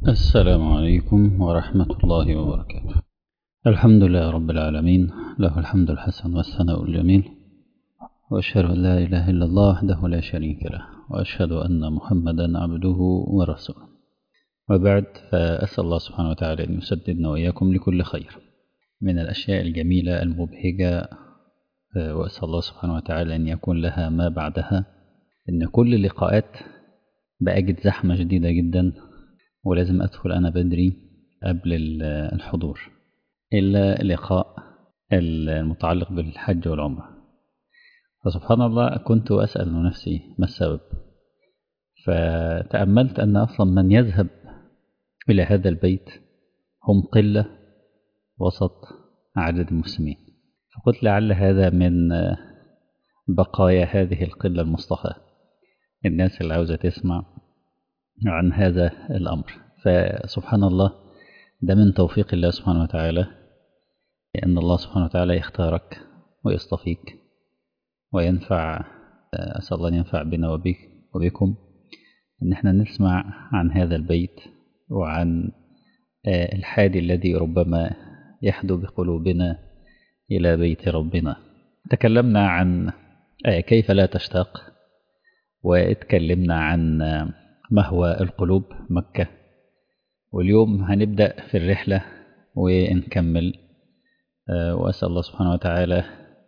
السلام عليكم ورحمة الله وبركاته الحمد لله رب العالمين له الحمد الحسن والثناء الجميل وأشهد أن لا إله إلا الله وحده لا شريك له وأشهد أن محمدا عبده ورسوله وبعد فأسأل الله سبحانه وتعالى أن يسددنا وإياكم لكل خير من الأشياء الجميلة المبهجة وأسأل الله سبحانه وتعالى أن يكون لها ما بعدها إن كل اللقاءات بأجد زحمة شديدة جدا ولازم أدخل أنا بدري قبل الحضور إلا لقاء المتعلق بالحج والعمرة فسبحان الله كنت أسأل نفسي ما السبب فتأملت أن أصلا من يذهب إلى هذا البيت هم قلة وسط عدد المسلمين فقلت لعل هذا من بقايا هذه القلة المصطفى الناس اللي عاوزة تسمع عن هذا الأمر فسبحان الله ده من توفيق الله سبحانه وتعالى أن الله سبحانه وتعالى يختارك ويصطفيك وينفع أسأل الله أن ينفع بنا وبك وبكم أن احنا نسمع عن هذا البيت وعن الحادي الذي ربما يحدو بقلوبنا إلى بيت ربنا تكلمنا عن كيف لا تشتاق واتكلمنا عن مهوى القلوب مكة واليوم هنبدأ في الرحلة ونكمل وأسأل الله سبحانه وتعالى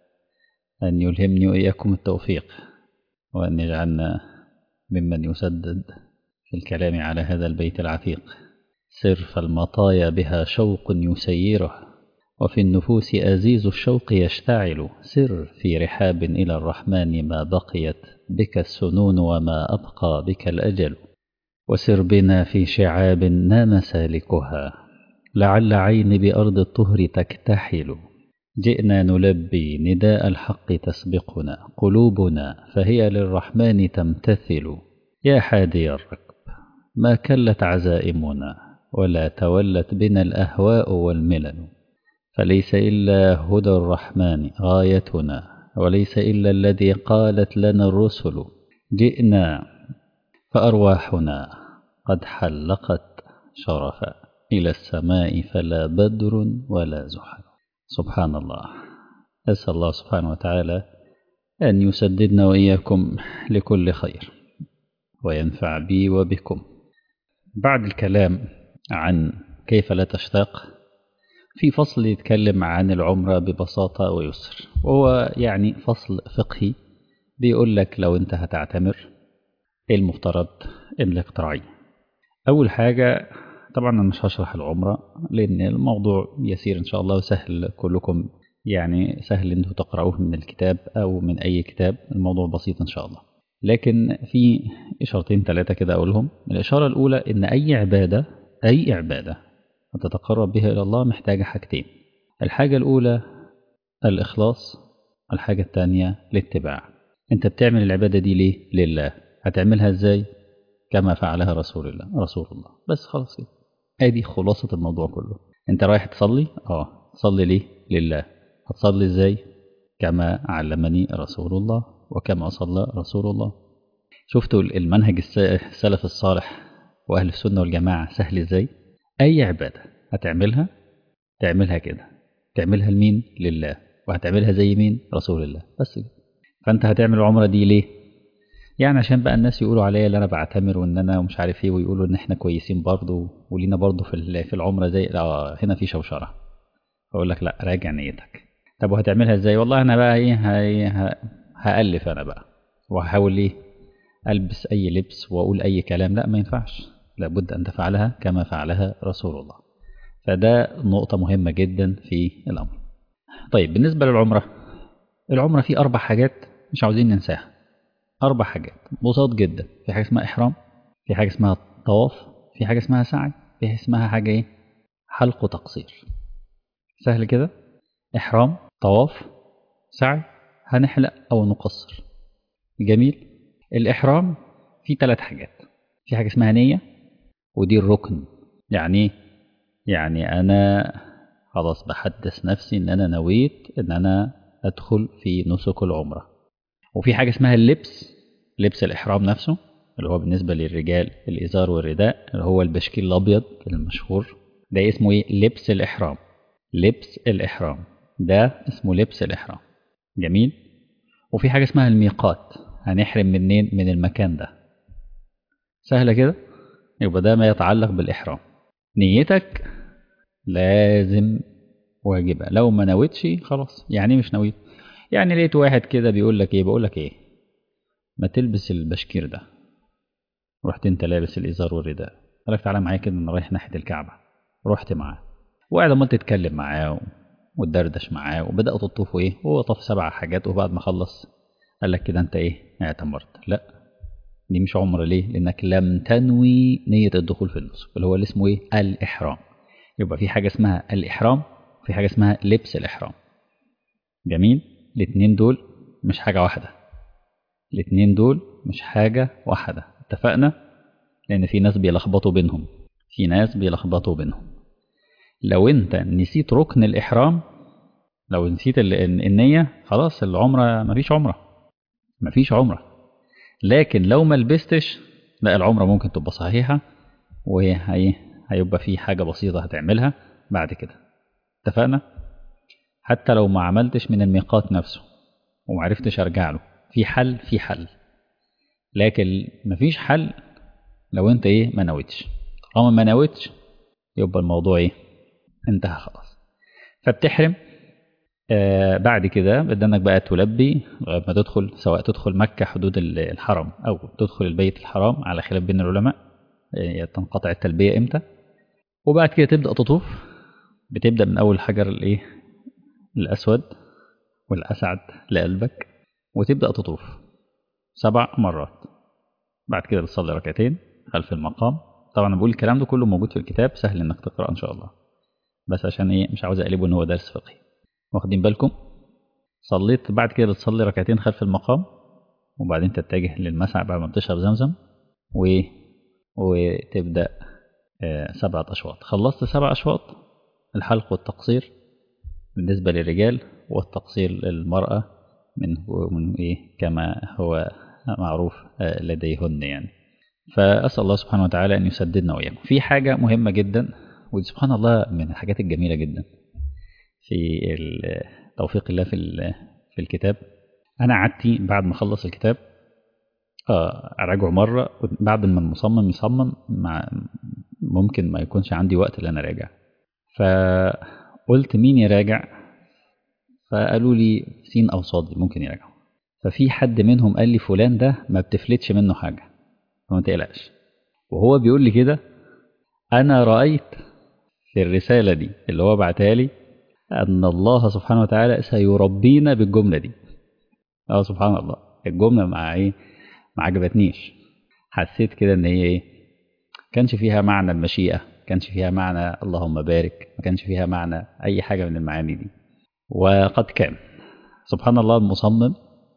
أن يلهمني وإياكم التوفيق وأن يجعلنا ممن يسدد في الكلام على هذا البيت العتيق سر فالمطايا بها شوق يسيره وفي النفوس أزيز الشوق يشتعل سر في رحاب إلى الرحمن ما بقيت بك السنون وما أبقى بك الأجل وسر بنا في شعاب نام سالكها لعل عين بأرض الطهر تكتحل جئنا نلبي نداء الحق تسبقنا قلوبنا فهي للرحمن تمتثل يا حادي الركب ما كلت عزائمنا ولا تولت بنا الأهواء والملل فليس إلا هدى الرحمن غايتنا وليس إلا الذي قالت لنا الرسل جئنا فأرواحنا قد حلقت شرفا إلى السماء فلا بدر ولا زحل سبحان الله أسأل الله سبحانه وتعالى أن يسددنا وإياكم لكل خير وينفع بي وبكم بعد الكلام عن كيف لا تشتاق في فصل يتكلم عن العمرة ببساطة ويسر وهو يعني فصل فقهي بيقول لك لو انت هتعتمر ايه المفترض انك تراعيه اول حاجة طبعا انا مش هشرح العمرة لان الموضوع يسير ان شاء الله وسهل كلكم يعني سهل انتوا تقرأوه من الكتاب او من اي كتاب الموضوع بسيط ان شاء الله لكن في اشارتين ثلاثة كده اقولهم الاشارة الاولى ان اي عبادة اي عبادة وتتقرب بها إلى الله محتاجة حاجتين الحاجة الأولى الإخلاص الحاجة الثانية الاتباع أنت بتعمل العبادة دي ليه؟ لله هتعملها إزاي؟ كما فعلها رسول الله رسول الله بس خلاص كده ادي خلاصة الموضوع كله أنت رايح تصلي؟ آه تصلي ليه؟ لله هتصلي إزاي؟ كما علمني رسول الله وكما صلى رسول الله شفتوا المنهج السلف الصالح وأهل السنة والجماعة سهل إزاي؟ أي عبادة هتعملها تعملها كده تعملها لمين لله وهتعملها زي مين رسول الله بس كده فأنت هتعمل العمرة دي ليه يعني عشان بقى الناس يقولوا عليا اللي أنا بعتمر وإن أنا ومش عارف إيه ويقولوا إن إحنا كويسين برضه ولينا برضه في في العمرة زي لا هنا في شوشرة أقول لك لا راجع نيتك طب وهتعملها إزاي والله أنا بقى إيه هألف أنا بقى وهحاول إيه ألبس أي لبس وأقول أي كلام لا ما ينفعش لابد أن تفعلها كما فعلها رسول الله فده نقطة مهمة جدا في الأمر طيب بالنسبة للعمرة العمرة فيه أربع حاجات مش عاوزين ننساها أربع حاجات بساط جدا في حاجة اسمها إحرام في حاجة اسمها طواف في حاجة اسمها سعي في حاجة اسمها حاجة إيه حلق وتقصير سهل كده إحرام طواف سعي هنحلق أو نقصر جميل الإحرام فيه ثلاث حاجات في حاجة اسمها نية ودي الركن يعني يعني أنا خلاص بحدث نفسي إن أنا نويت إن أنا أدخل في نسك العمرة وفي حاجة اسمها اللبس لبس الإحرام نفسه اللي هو بالنسبة للرجال الإزار والرداء اللي هو البشكيل الأبيض المشهور ده اسمه إيه لبس الإحرام لبس الإحرام ده اسمه لبس الإحرام جميل وفي حاجة اسمها الميقات هنحرم منين من المكان ده سهلة كده يبقى ده ما يتعلق بالإحرام نيتك لازم واجبة لو ما نويتش خلاص يعني مش نويت يعني لقيت واحد كده بيقول لك ايه بقول لك ايه ما تلبس البشكير ده رحت انت لابس الازار والرداء قال لك تعالى معايا كده انا رايح ناحيه الكعبه رحت معاه وقاعد عمال تتكلم معاه وتدردش معاه وبداوا تطوفوا ايه هو طاف سبع حاجات وبعد ما خلص قال لك كده انت ايه اعتمرت لا دي مش عمره ليه لانك لم تنوي نيه الدخول في النسك اللي هو اللي اسمه ايه الاحرام يبقى في حاجه اسمها الاحرام في حاجه اسمها لبس الاحرام جميل الاتنين دول مش حاجه واحده الاتنين دول مش حاجه واحده اتفقنا لان في ناس بيلخبطوا بينهم في ناس بيلخبطوا بينهم لو انت نسيت ركن الاحرام لو نسيت النيه خلاص العمره مفيش عمره مفيش عمره لكن لو ما لبستش لا العمره ممكن تبقى صحيحه وهي هيبقى في حاجه بسيطه هتعملها بعد كده اتفقنا حتى لو ما عملتش من الميقات نفسه ومعرفتش ارجع له في حل في حل لكن مفيش حل لو انت ايه ما نويتش طالما ما نويتش يبقى الموضوع ايه انتهى خلاص فبتحرم آه بعد كده بدنك بقى تلبي لغايه ما تدخل سواء تدخل مكه حدود الحرم او تدخل البيت الحرام على خلاف بين العلماء آه تنقطع التلبيه امتى وبعد كده تبدا تطوف بتبدا من اول حجر الايه الاسود والاسعد لقلبك وتبدا تطوف سبع مرات بعد كده بتصلي ركعتين خلف المقام طبعا انا بقول الكلام ده كله موجود في الكتاب سهل انك تقرا ان شاء الله بس عشان ايه مش عاوز اقلبه ان هو درس فقهي واخدين بالكم صليت بعد كده بتصلي ركعتين خلف المقام وبعدين تتجه للمسعى بعد ما بتشرب زمزم و وتبدا آه سبعة أشواط خلصت سبع أشواط الحلق والتقصير بالنسبة للرجال والتقصير للمرأة من من إيه كما هو معروف لديهن يعني فأسأل الله سبحانه وتعالى أن يسددنا وإياكم في حاجة مهمة جدا ودي سبحان الله من الحاجات الجميلة جدا في توفيق الله في في الكتاب أنا عادتي بعد ما أخلص الكتاب أراجعه مرة بعد ما المصمم يصمم مع ممكن ما يكونش عندي وقت اللي أنا أراجع فقلت مين يراجع فقالوا لي سين أو صاد ممكن يراجعوا ففي حد منهم قال لي فلان ده ما بتفلتش منه حاجة فما تقلقش وهو بيقول لي كده أنا رأيت في الرسالة دي اللي هو بعتها لي أن الله سبحانه وتعالى سيربينا بالجملة دي اه سبحان الله الجملة مع ايه ما عجبتنيش حسيت كده ان هي ايه كانش فيها معنى المشيئة كانش فيها معنى اللهم بارك ما كانش فيها معنى أي حاجة من المعاني دي وقد كان سبحان الله المصمم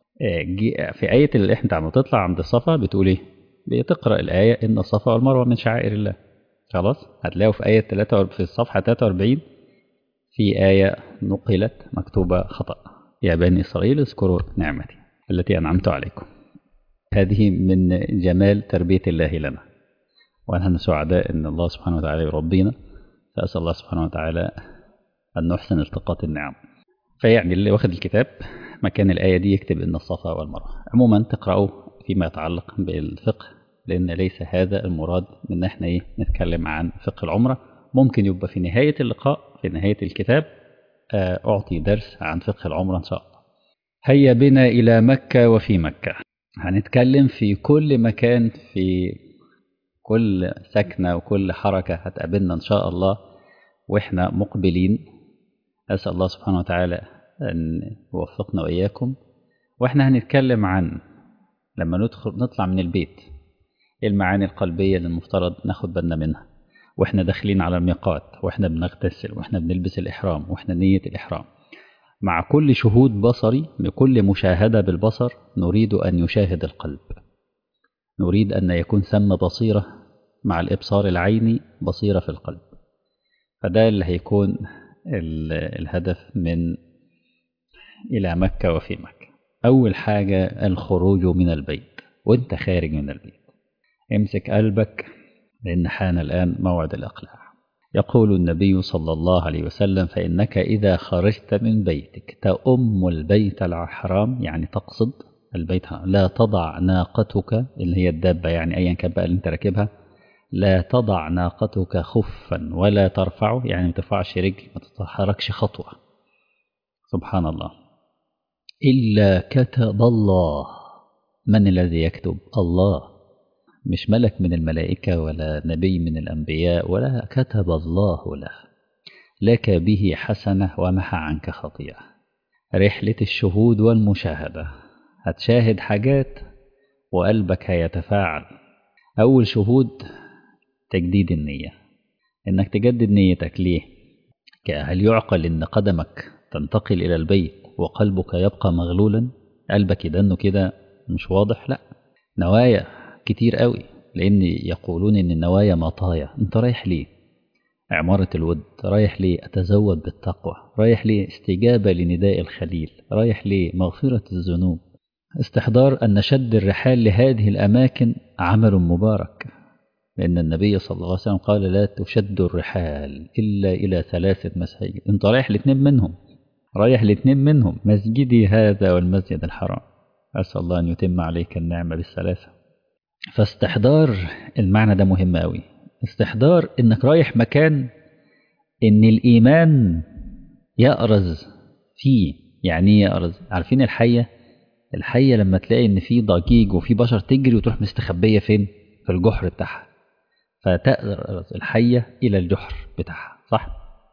في آية اللي احنا عم تطلع عند الصفا بتقول ايه بتقرأ الآية إن الصفا والمروة من شعائر الله خلاص هتلاقوا في آية 3 في الصفحة 43 في آية نقلت مكتوبة خطأ يا بني إسرائيل اذكروا نعمتي التي أنعمت عليكم هذه من جمال تربية الله لنا ونحن سعداء أن الله سبحانه وتعالى يربينا فأسأل الله سبحانه وتعالى أن نحسن التقاط النعم فيعني اللي واخد الكتاب مكان الآية دي يكتب إن الصفا والمروة عموما تقرأوا فيما يتعلق بالفقه لأن ليس هذا المراد من احنا ايه نتكلم عن فقه العمرة ممكن يبقى في نهاية اللقاء في نهاية الكتاب أعطي درس عن فقه العمرة إن شاء الله هيا بنا إلى مكة وفي مكة هنتكلم في كل مكان في كل سكنة وكل حركة هتقابلنا إن شاء الله وإحنا مقبلين أسأل الله سبحانه وتعالى أن يوفقنا وإياكم وإحنا هنتكلم عن لما ندخل نطلع من البيت إيه المعاني القلبية اللي المفترض ناخد بالنا منها واحنا داخلين على الميقات واحنا بنغتسل واحنا بنلبس الإحرام واحنا نية الإحرام مع كل شهود بصري بكل مشاهدة بالبصر نريد أن يشاهد القلب نريد أن يكون ثم بصيرة مع الإبصار العيني بصيرة في القلب فده اللي هيكون الهدف من إلى مكة وفي مكة أول حاجة الخروج من البيت وانت خارج من البيت امسك قلبك لأن حان الآن موعد الإقلاع يقول النبي صلى الله عليه وسلم فإنك إذا خرجت من بيتك تأم البيت الحرام يعني تقصد البيت لا تضع ناقتك اللي هي الدابة يعني أيا كان بقى اللي أنت راكبها لا تضع ناقتك خفا ولا ترفعه يعني ما ترفعش رجل ما تتحركش خطوة سبحان الله إلا كتب الله من الذي يكتب الله مش ملك من الملائكة ولا نبي من الأنبياء ولا كتب الله له لك به حسنة ومحى عنك خطيئة رحلة الشهود والمشاهدة هتشاهد حاجات وقلبك هيتفاعل أول شهود تجديد النية إنك تجدد نيتك ليه هل يعقل إن قدمك تنتقل إلى البيت وقلبك يبقى مغلولا قلبك يدنه كده مش واضح لا نوايا كتير قوي لأن يقولون إن النوايا مطايا أنت رايح ليه عمارة الود رايح ليه أتزود بالتقوى رايح ليه استجابة لنداء الخليل رايح ليه مغفرة الذنوب استحضار أن شد الرحال لهذه الأماكن عمل مبارك لأن النبي صلى الله عليه وسلم قال لا تشد الرحال إلا إلى ثلاثة مساجد أنت رايح الاثنين منهم رايح الاثنين منهم مسجدي هذا والمسجد الحرام أسأل الله أن يتم عليك النعمة بالثلاثة فاستحضار المعنى ده مهم أوي استحضار إنك رايح مكان إن الإيمان يأرز فيه يعني ايه يأرز عارفين الحية الحية لما تلاقي إن في ضجيج وفي بشر تجري وتروح مستخبية فين في الجحر بتاعها فتأرز الحية إلى الجحر بتاعها صح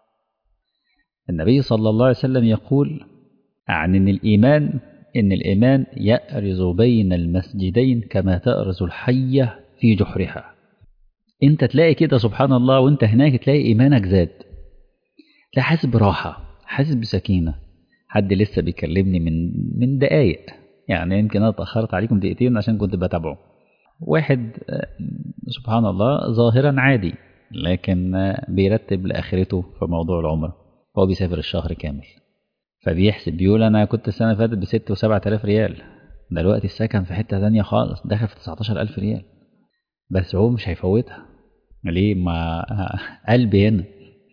النبي صلى الله عليه وسلم يقول عن إن الإيمان إن الإيمان يأرز بين المسجدين كما تأرز الحية في جحرها أنت تلاقي كده سبحان الله وأنت هناك تلاقي إيمانك زاد تلاقي حاسس براحة حاسس بسكينة حد لسه بيكلمني من من دقايق يعني يمكن أنا اتأخرت عليكم دقيقتين عشان كنت بتابعه واحد سبحان الله ظاهرا عادي لكن بيرتب لآخرته في موضوع العمرة هو بيسافر الشهر كامل فبيحسب بيقول أنا كنت السنة اللي فاتت بست وسبعة آلاف ريال دلوقتي السكن في حتة تانية خالص داخل في 19 ألف ريال بس هو مش هيفوتها ليه ما قلبي هنا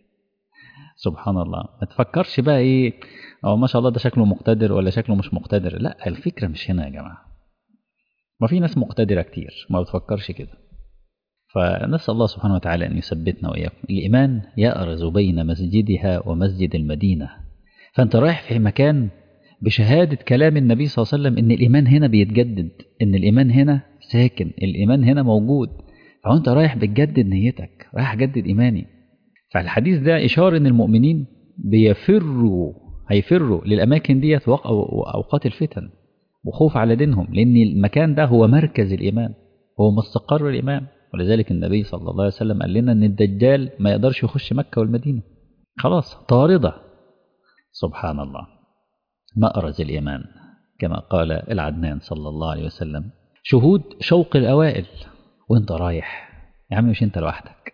سبحان الله ما تفكرش بقى ايه هو ما شاء الله ده شكله مقتدر ولا شكله مش مقتدر لا الفكرة مش هنا يا جماعة ما في ناس مقتدرة كتير ما بتفكرش كده فنسأل الله سبحانه وتعالى أن يثبتنا وإياكم الإيمان يأرز بين مسجدها ومسجد المدينة فأنت رايح في مكان بشهادة كلام النبي صلى الله عليه وسلم إن الإيمان هنا بيتجدد إن الإيمان هنا ساكن الإيمان هنا موجود فأنت رايح بتجدد نيتك رايح أجدد إيماني فالحديث ده إشارة إن المؤمنين بيفروا هيفروا للأماكن ديت أوقات الفتن وخوف على دينهم لأن المكان ده هو مركز الإيمان هو مستقر الإيمان ولذلك النبي صلى الله عليه وسلم قال لنا أن الدجال ما يقدرش يخش مكة والمدينة خلاص طاردة سبحان الله مأرز الإيمان كما قال العدنان صلى الله عليه وسلم شهود شوق الأوائل وانت رايح يا عم مش انت لوحدك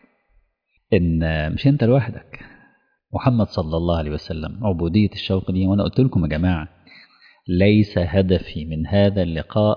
ان مش انت لوحدك محمد صلى الله عليه وسلم عبودية الشوق دي وانا قلت لكم يا جماعة ليس هدفي من هذا اللقاء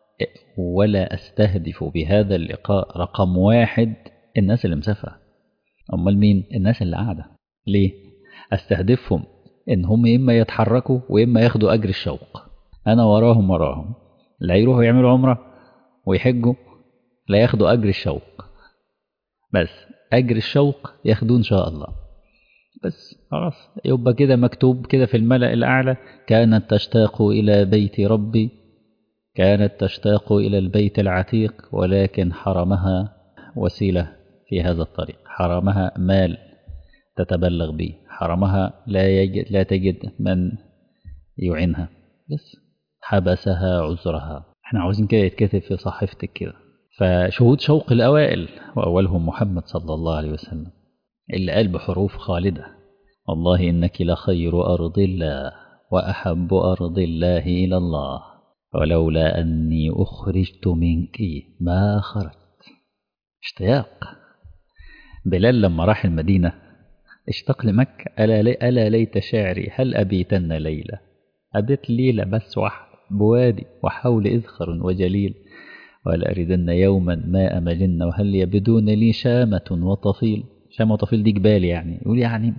ولا استهدف بهذا اللقاء رقم واحد الناس اللي مسافرة امال مين الناس اللي قاعدة ليه استهدفهم ان هم اما يتحركوا واما ياخدوا اجر الشوق انا وراهم وراهم لا يروحوا يعملوا عمرة ويحجوا لا ياخدوا اجر الشوق بس اجر الشوق ياخدوه ان شاء الله بس خلاص يبقى كده مكتوب كده في الملأ الأعلى كانت تشتاق إلى بيت ربي كانت تشتاق إلى البيت العتيق ولكن حرمها وسيلة في هذا الطريق حرمها مال تتبلغ به حرمها لا, يجد لا تجد من يعينها بس حبسها عذرها احنا عاوزين كده يتكتب في صحيفتك كده فشهود شوق الأوائل وأولهم محمد صلى الله عليه وسلم اللي قال بحروف خالدة والله إنك لخير أرض الله وأحب أرض الله إلى الله ولولا أني أخرجت منك ما خرجت اشتياق بلال لما راح المدينة اشتاق لمكة ألا, لي ألا ليت شعري هل أبيتن ليلة أبيت ليلة بس واحد بوادي وحول إذخر وجليل ولا أريدن يوما ما أملن وهل يبدون لي شامة وطفيل شامة وطفيل دي جبال يعني يقول يعني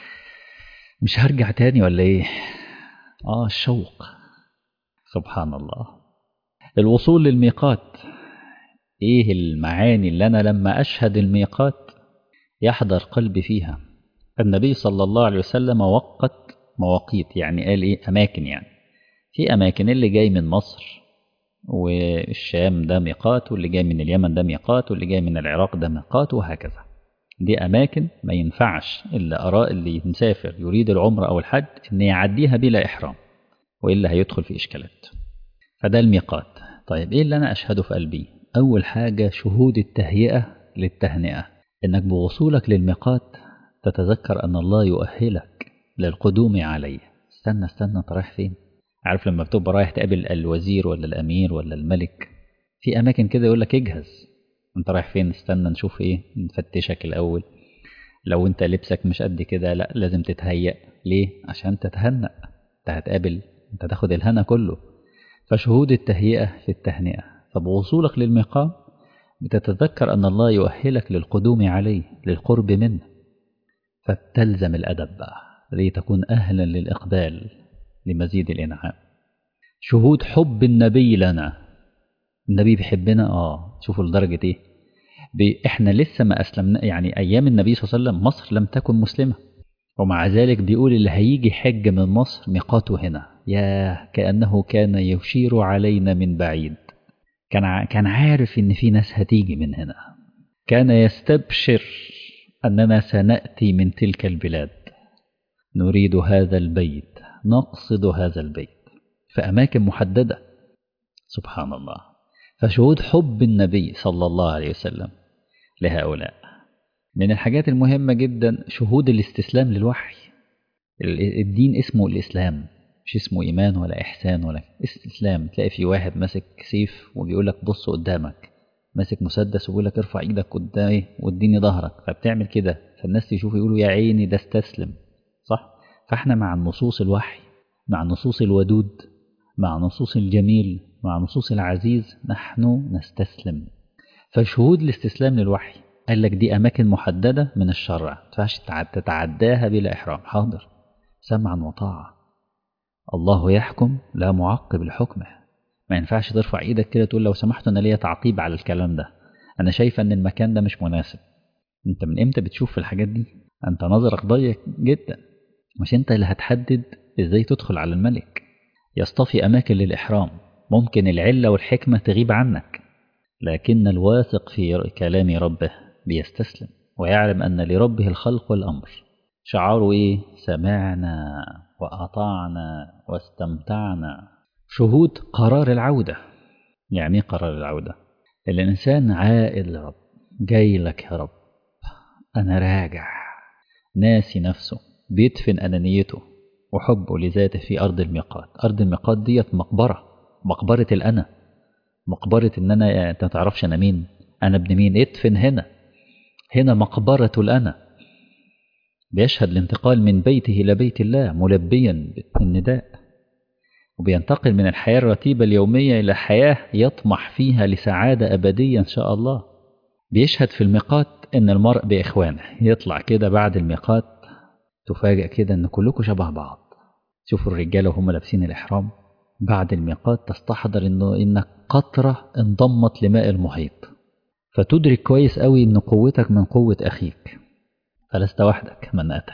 مش هرجع تاني ولا ايه اه الشوق سبحان الله الوصول للميقات ايه المعاني اللي انا لما اشهد الميقات يحضر قلبي فيها النبي صلى الله عليه وسلم وقت مواقيت يعني قال ايه اماكن يعني في اماكن اللي جاي من مصر والشام ده ميقات واللي جاي من اليمن ده ميقات واللي جاي من العراق ده ميقات وهكذا دي أماكن ما ينفعش إلا أراء اللي مسافر يريد العمرة أو الحج إن يعديها بلا إحرام وإلا هيدخل في إشكالات فده الميقات طيب إيه اللي أنا أشهده في قلبي أول حاجة شهود التهيئة للتهنئة إنك بوصولك للميقات تتذكر أن الله يؤهلك للقدوم عليه استنى استنى أنت رايح فين عارف لما بتبقى رايح تقابل الوزير ولا الأمير ولا الملك في أماكن كده يقول لك اجهز انت رايح فين استنى نشوف ايه نفتشك الاول لو انت لبسك مش قد كده لا لازم تتهيأ ليه عشان تتهنأ انت هتقابل انت تاخد الهنا كله فشهود التهيئة في التهنئة فبوصولك للمقام بتتذكر أن الله يؤهلك للقدوم عليه للقرب منه فتلزم الأدب بقى لتكون أهلا للإقبال لمزيد الإنعام شهود حب النبي لنا النبي بيحبنا اه شوفوا لدرجة ايه بي احنا لسه ما اسلمنا يعني ايام النبي صلى الله عليه وسلم مصر لم تكن مسلمة ومع ذلك بيقول اللي هيجي حج من مصر ميقاته هنا يا كأنه كان يشير علينا من بعيد كان كان عارف ان في ناس هتيجي من هنا كان يستبشر اننا سنأتي من تلك البلاد نريد هذا البيت نقصد هذا البيت في أماكن محددة سبحان الله فشهود حب النبي صلى الله عليه وسلم لهؤلاء من الحاجات المهمة جدا شهود الاستسلام للوحي الدين اسمه الإسلام مش اسمه إيمان ولا إحسان ولا استسلام تلاقي في واحد ماسك سيف وبيقول لك بص قدامك ماسك مسدس وبيقول لك ارفع ايدك قدامي واديني ظهرك فبتعمل كده فالناس تشوف يقولوا يا عيني ده استسلم صح فاحنا مع النصوص الوحي مع النصوص الودود مع نصوص الجميل مع نصوص العزيز نحن نستسلم فشهود الاستسلام للوحي قال لك دي أماكن محددة من الشرع ما ينفعش تتعداها بلا إحرام حاضر سمعا وطاعة الله يحكم لا معقب لحكمه ما ينفعش ترفع ايدك كده تقول لو سمحت انا ليا تعقيب على الكلام ده انا شايفه ان المكان ده مش مناسب انت من امتى بتشوف في الحاجات دي انت نظرك ضيق جدا مش انت اللي هتحدد ازاي تدخل على الملك يصطفي اماكن للاحرام ممكن العله والحكمه تغيب عنك لكن الواثق في كلام ربه بيستسلم ويعلم ان لربه الخلق والامر شعاره ايه سمعنا واطعنا واستمتعنا شهود قرار العودة يعني قرار العودة الإنسان عائد لرب جاي لك يا رب أنا راجع ناسي نفسه بيدفن أنانيته وحبه لذاته في أرض الميقات أرض الميقات ديت مقبرة مقبرة الأنا مقبرة إن أنا أنت ما تعرفش أنا مين أنا ابن مين ادفن هنا هنا مقبرة الأنا بيشهد الانتقال من بيته إلى بيت الله ملبيا بالنداء وبينتقل من الحياة الرتيبة اليومية إلى حياة يطمح فيها لسعادة أبدية إن شاء الله بيشهد في الميقات إن المرء بإخوانه يطلع كده بعد الميقات تفاجأ كده إن كلكم شبه بعض شوفوا الرجالة وهم لابسين الإحرام بعد الميقات تستحضر إنه إنك قطرة انضمت لماء المحيط فتدرك كويس قوي إن قوتك من قوة أخيك فلست وحدك من أتى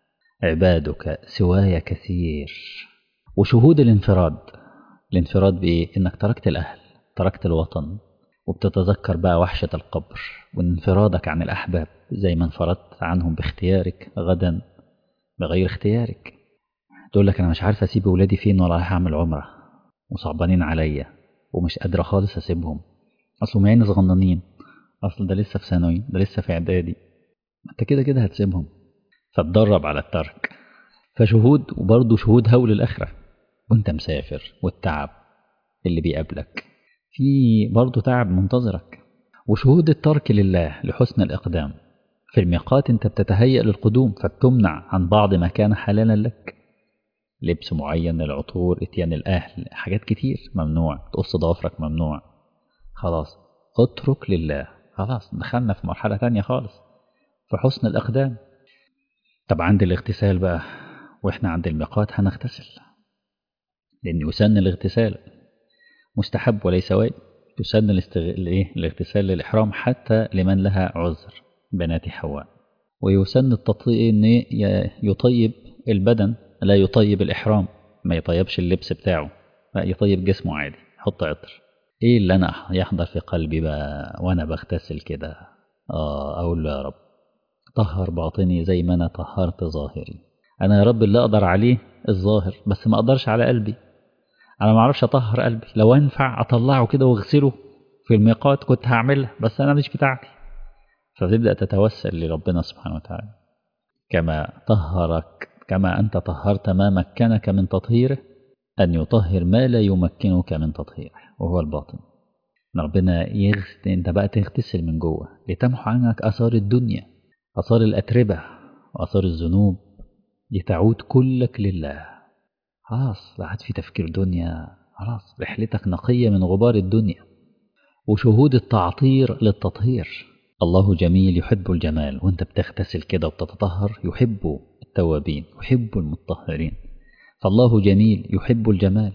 عبادك سواي كثير وشهود الانفراد الانفراد بإيه؟ إنك تركت الأهل تركت الوطن وبتتذكر بقى وحشة القبر وانفرادك عن الأحباب زي ما انفردت عنهم باختيارك غدا بغير اختيارك تقول لك أنا مش عارف أسيب ولادي فين ولا رايح أعمل عمرة وصعبانين عليا ومش قادرة خالص أسيبهم أصل عيني صغننين أصل ده لسه في ثانوي ده لسه في إعدادي أنت كده كده هتسيبهم فتدرب على الترك فشهود وبرضه شهود هول الآخرة وانت مسافر والتعب اللي بيقابلك في برضه تعب منتظرك وشهود الترك لله لحسن الإقدام في الميقات انت بتتهيأ للقدوم فبتمنع عن بعض ما كان حلالا لك لبس معين العطور اتيان الأهل حاجات كتير ممنوع تقص ضوافرك ممنوع خلاص اترك لله خلاص دخلنا في مرحلة تانية خالص في حسن الأقدام طب عند الاغتسال بقى وإحنا عند الميقات هنغتسل لأن يسن الاغتسال مستحب وليس واجب يسن الاستغ... الايه الاغتسال للإحرام حتى لمن لها عذر بنات حواء ويسن التطيب ان يطيب البدن لا يطيب الإحرام ما يطيبش اللبس بتاعه لا يطيب جسمه عادي يحط عطر ايه اللي انا يحضر في قلبي بقى وانا بغتسل كده اه اقول له يا رب طهر باطني زي ما انا طهرت ظاهري انا يا رب اللي اقدر عليه الظاهر بس ما اقدرش على قلبي انا ما اعرفش اطهر قلبي لو انفع اطلعه كده واغسله في الميقات كنت هعملها بس انا مش بتاعتي فتبدا تتوسل لربنا سبحانه وتعالى كما طهرك كما انت طهرت ما مكنك من تطهيره ان يطهر ما لا يمكنك من تطهيره وهو الباطن ربنا يغسل انت بقى تغتسل من جوه لتمحو عنك اثار الدنيا اثار الاتربه واثار الذنوب لتعود كلك لله خلاص لا عاد في تفكير دنيا خلاص رحلتك نقية من غبار الدنيا وشهود التعطير للتطهير الله جميل يحب الجمال وانت بتغتسل كده وبتتطهر يحب التوابين يحب المطهرين فالله جميل يحب الجمال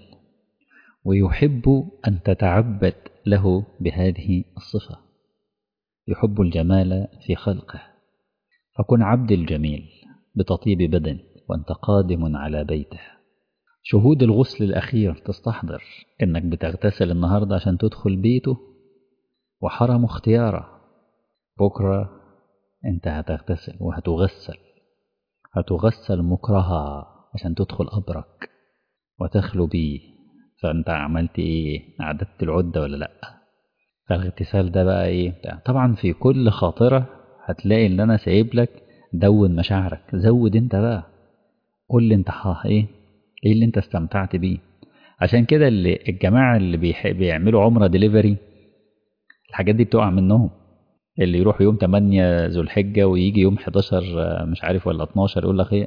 ويحب أن تتعبد له بهذه الصفة يحب الجمال في خلقه فكن عبد الجميل بتطيب بدن وانت قادم على بيته شهود الغسل الأخير تستحضر إنك بتغتسل النهاردة عشان تدخل بيته وحرم اختياره بكرة أنت هتغتسل وهتغسل هتغسل مكرها عشان تدخل أبرك وتخلو بيه فأنت عملت إيه أعددت العدة ولا لأ فالاغتسال ده بقى إيه طبعا في كل خاطرة هتلاقي اللي أنا سايب لك دون مشاعرك زود أنت بقى قول لي أنت إيه ايه اللي انت استمتعت بيه عشان كده اللي الجماعة اللي بيح... بيعملوا عمرة ديليفري الحاجات دي بتقع منهم اللي يروح يوم 8 ذو الحجة ويجي يوم 11 مش عارف ولا 12 يقول لك ايه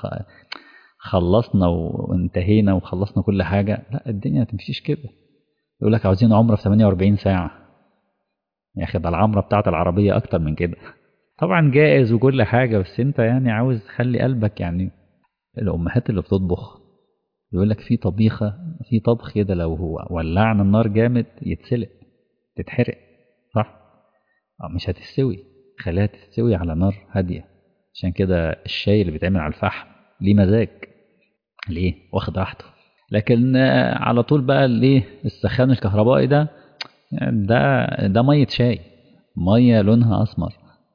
خلصنا وانتهينا وخلصنا كل حاجة لا الدنيا ما تمشيش كده يقول لك عاوزين عمرة في 48 ساعة يا اخي ده العمرة بتاعت العربية اكتر من كده طبعا جائز وكل حاجة بس انت يعني عاوز تخلي قلبك يعني الامهات اللي بتطبخ يقول لك في طبيخة في طبخ كده لو هو ولعنا النار جامد يتسلق تتحرق صح مش هتستوي خليها تستوي على نار هادية عشان كده الشاي اللي بيتعمل على الفحم ليه مزاج ليه واخد راحته لكن على طول بقى ليه السخان الكهربائي ده ده ده مية شاي مية لونها أسمر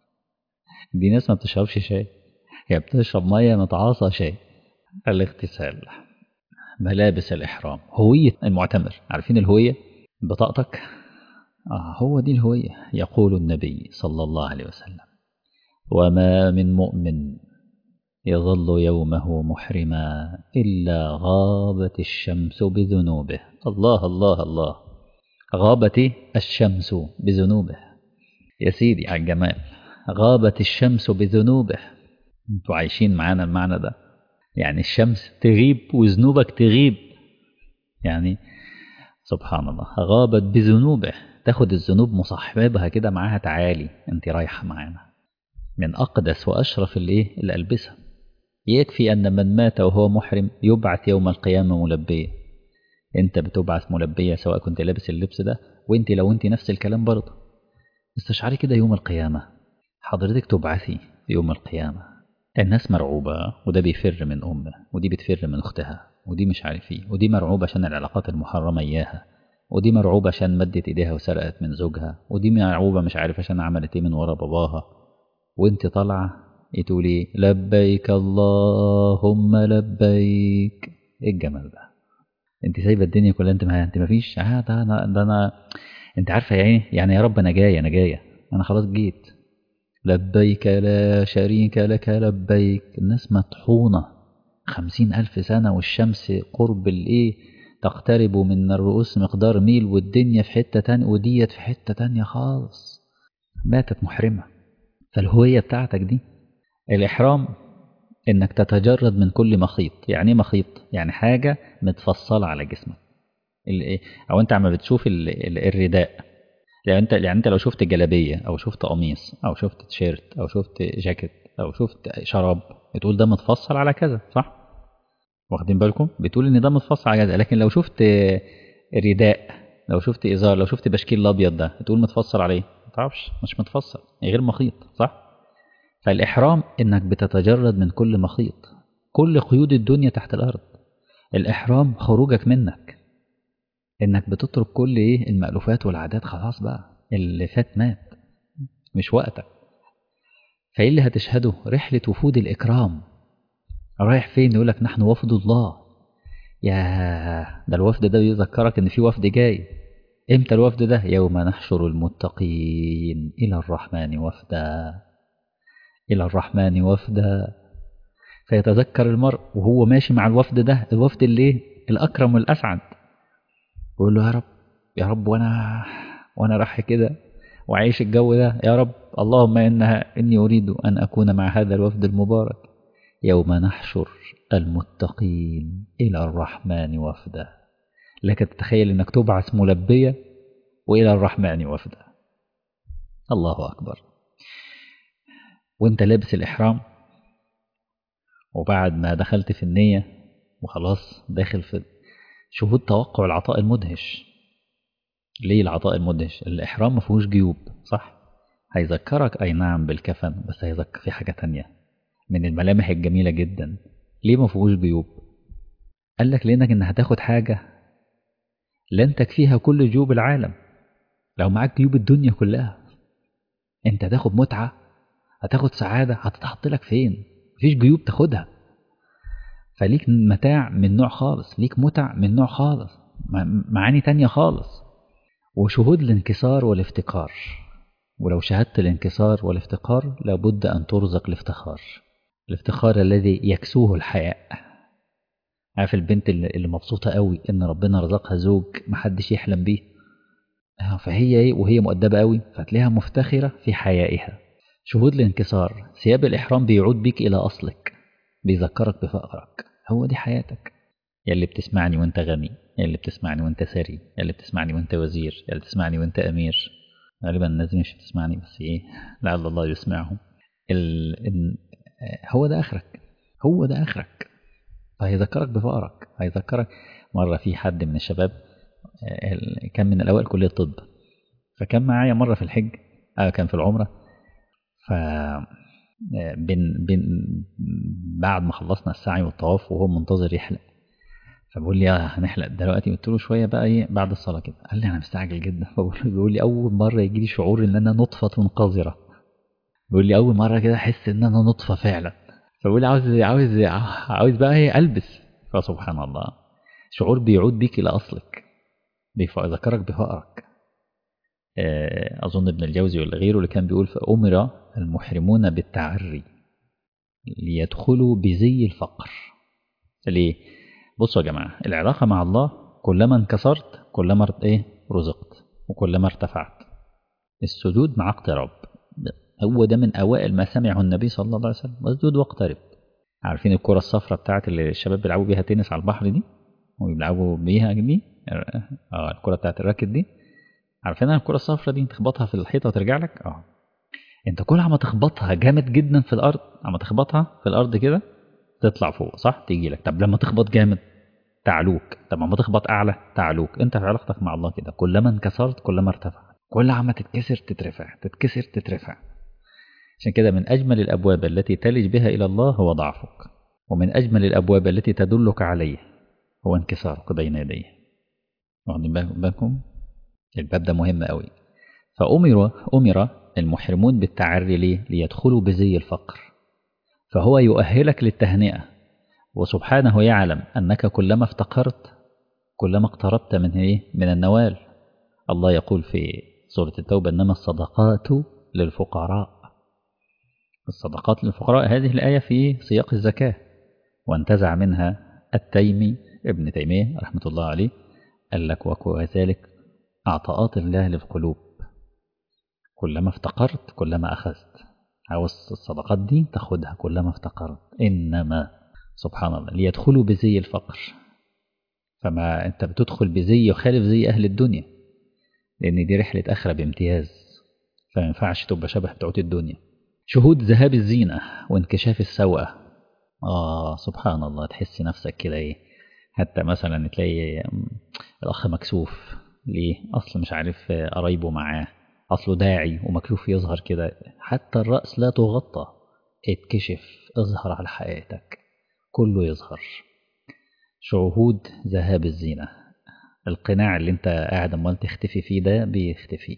دي ناس ما بتشربش شاي هي بتشرب مية متعاصى شاي الاغتسال ملابس الإحرام هوية المعتمر عارفين الهوية بطاقتك آه هو دي الهوية يقول النبي صلى الله عليه وسلم وما من مؤمن يظل يومه محرما إلا غابت الشمس بذنوبه الله الله الله غابت الشمس بذنوبه يا سيدي على الجمال غابت الشمس بذنوبه انتوا عايشين معانا المعنى ده يعني الشمس تغيب وذنوبك تغيب يعني سبحان الله غابت بذنوبه تاخد الذنوب مصاحبها كده معاها تعالي انت رايحة معانا من أقدس وأشرف الايه الألبسة يكفي أن من مات وهو محرم يبعث يوم القيامة ملبية انت بتبعث ملبية سواء كنت لابس اللبس ده وانت لو انت نفس الكلام برضه استشعري كده يوم القيامة حضرتك تبعثي يوم القيامة الناس مرعوبة وده بيفر من أمه ودي بتفر من أختها ودي مش عارف ايه ودي مرعوبة عشان العلاقات المحرمة إياها ودي مرعوبة عشان مدت إيديها وسرقت من زوجها ودي مرعوبة مش عارف عشان عملت ايه من ورا باباها وانت طالعة تقولي لبيك اللهم لبيك ايه الجمال ده انت سايبة الدنيا كلها انت ما انت ما فيش اه ده انا ده انا انت عارفة يعني يعني يا رب انا جاية انا جاية انا خلاص جيت لبيك لا شريك لك لبيك الناس مطحونة خمسين ألف سنة والشمس قرب الإيه تقترب من الرؤوس مقدار ميل والدنيا في حتة تانية وديت في حتة تانية خالص ماتت محرمة فالهوية بتاعتك دي الإحرام إنك تتجرد من كل مخيط يعني إيه مخيط يعني حاجة متفصلة على جسمك أو أنت عم بتشوف الرداء يعني انت يعني انت لو شفت جلابيه او شفت قميص او شفت تيشيرت او شفت جاكيت او شفت شراب بتقول ده متفصل على كذا صح واخدين بالكم بتقول ان ده متفصل على كذا لكن لو شفت رداء لو شفت ازار لو شفت بشكيل الابيض ده تقول متفصل عليه ما تعرفش مش متفصل غير مخيط صح فالاحرام انك بتتجرد من كل مخيط كل قيود الدنيا تحت الارض الاحرام خروجك منك انك بتترك كل ايه المألوفات والعادات خلاص بقى اللي فات مات مش وقتك فايه اللي هتشهده رحلة وفود الإكرام رايح فين يقول لك نحن وفد الله يا ده الوفد ده بيذكرك ان في وفد جاي امتى الوفد ده يوم نحشر المتقين الى الرحمن وفدا الى الرحمن وفدا فيتذكر المرء وهو ماشي مع الوفد ده الوفد اللي الاكرم والاسعد يقول له يا رب يا رب وانا وانا رايح كده وعايش الجو ده يا رب اللهم انها اني اريد ان اكون مع هذا الوفد المبارك يوم نحشر المتقين الى الرحمن وفدا لك تتخيل انك تبعث ملبيه والى الرحمن وفدا الله اكبر وانت لابس الاحرام وبعد ما دخلت في النيه وخلاص داخل في شهود توقع العطاء المدهش ليه العطاء المدهش الإحرام ما فيهوش جيوب صح هيذكرك أي نعم بالكفن بس هيذكر في حاجة تانية من الملامح الجميلة جدا ليه ما فيهوش جيوب قال لك لأنك إن هتاخد حاجة لن تكفيها كل جيوب العالم لو معاك جيوب الدنيا كلها انت هتاخد متعة هتاخد سعادة هتتحط لك فين مفيش جيوب تاخدها فليك متاع من نوع خالص ليك متع من نوع خالص معاني تانية خالص وشهود الانكسار والافتقار ولو شهدت الانكسار والافتقار لابد أن ترزق الافتخار الافتخار الذي يكسوه الحياء عارف البنت اللي مبسوطة قوي إن ربنا رزقها زوج محدش يحلم بيه فهي ايه وهي مؤدبة قوي فتلاقيها مفتخرة في حيائها شهود الانكسار ثياب الإحرام بيعود بيك إلى أصلك بيذكرك بفقرك هو دي حياتك يا اللي بتسمعني وانت غني يا اللي بتسمعني وانت ثري يا اللي بتسمعني وانت وزير يا اللي بتسمعني وانت أمير غالبا الناس دي مش بتسمعني بس ايه لعل الله يسمعهم ال... ال... هو ده آخرك هو ده آخرك فهيذكرك بفقرك هيذكرك مرة في حد من الشباب كان من الأوائل كلية طب فكان معايا مرة في الحج آه كان في العمرة ف بين بين بعد ما خلصنا السعي والطواف وهو منتظر يحلق فبقول لي هنحلق دلوقتي قلت له شويه بقى ايه بعد الصلاه كده قال لي انا مستعجل جدا فبيقول لي اول مره يجي لي شعور ان انا نطفه قذره بيقول لي اول مره كده احس ان انا نطفه فعلا فبقول لي عاوز عاوز عاوز بقى ايه البس فسبحان الله شعور بيعود بيك الى اصلك بيذكرك بفقرك أظن ابن الجوزي ولا غيره اللي كان بيقول فأمر المحرمون بالتعري ليدخلوا بزي الفقر ليه؟ بصوا يا جماعة العلاقة مع الله كلما انكسرت كلما ايه رزقت وكلما ارتفعت السجود مع اقتراب هو ده من أوائل ما سمعه النبي صلى الله عليه وسلم واسجد واقترب عارفين الكرة الصفراء بتاعت اللي الشباب بيلعبوا بيها تنس على البحر دي وبيلعبوا بيها دي اه الكرة بتاعت الراكت دي عارفين الكرة الصفراء دي تخبطها في الحيطة وترجع لك اه انت كل ما تخبطها جامد جدا في الارض اما تخبطها في الارض كده تطلع فوق صح تيجي لك طب لما تخبط جامد تعلوك طب لما تخبط اعلى تعلوك انت في علاقتك مع الله كده كلما انكسرت كلما ارتفعت كل عما تتكسر تترفع تتكسر تترفع عشان كده من اجمل الابواب التي تلج بها الى الله هو ضعفك ومن اجمل الابواب التي تدلك عليه هو انكسارك بين يديه واخدين بالكم الباب ده مهم قوي فأمر أمر المحرمون بالتعري ليه؟ ليدخلوا بزي الفقر فهو يؤهلك للتهنئة وسبحانه يعلم أنك كلما افتقرت كلما اقتربت من إيه؟ من النوال الله يقول في سورة التوبة إنما الصدقات للفقراء الصدقات للفقراء هذه الآية في سياق الزكاة وانتزع منها التيمي ابن تيمية رحمة الله عليه قال لك وكذلك عطاءات الله للقلوب كلما افتقرت كلما أخذت عاوز الصدقات دي تاخدها كلما افتقرت إنما سبحان الله ليدخلوا بزي الفقر فما أنت بتدخل بزي يخالف زي أهل الدنيا لأن دي رحلة آخرة بامتياز فما ينفعش تبقى شبه بتوع الدنيا شهود ذهاب الزينة وانكشاف السوءة آه سبحان الله تحس نفسك كده إيه حتى مثلا تلاقي الأخ مكسوف ليه أصل مش عارف قرايبه معاه أصله داعي ومكسوف يظهر كده حتى الرأس لا تغطى اتكشف اظهر على حقيقتك كله يظهر شهود ذهاب الزينة القناع اللي انت قاعد امال تختفي فيه ده بيختفي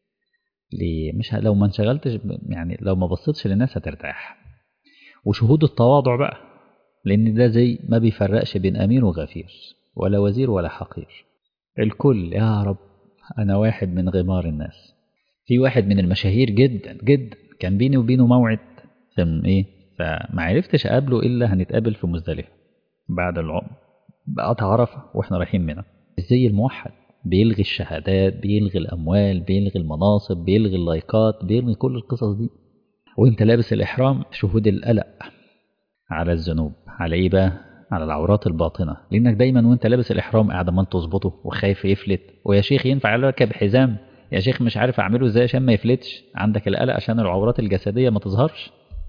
ليه مش ه... لو ما انشغلتش يعني لو ما بصيتش للناس هترتاح وشهود التواضع بقى لان ده زي ما بيفرقش بين امير وغفير ولا وزير ولا حقير الكل يا رب انا واحد من غمار الناس في واحد من المشاهير جدا جدا كان بيني وبينه موعد في ايه فما عرفتش اقابله الا هنتقابل في مزدلفه بعد العمر بقى عرفه واحنا رايحين منى ازاي الموحد بيلغي الشهادات بيلغي الاموال بيلغي المناصب بيلغي اللايكات بيلغي كل القصص دي وانت لابس الاحرام شهود القلق على الذنوب على ايه بقى على العورات الباطنه لانك دايما وانت لابس الاحرام قاعد ما تظبطه وخايف يفلت ويا شيخ ينفع اركب حزام يا شيخ مش عارف اعمله ازاي عشان ما يفلتش عندك القلق عشان العورات الجسديه ما تظهرش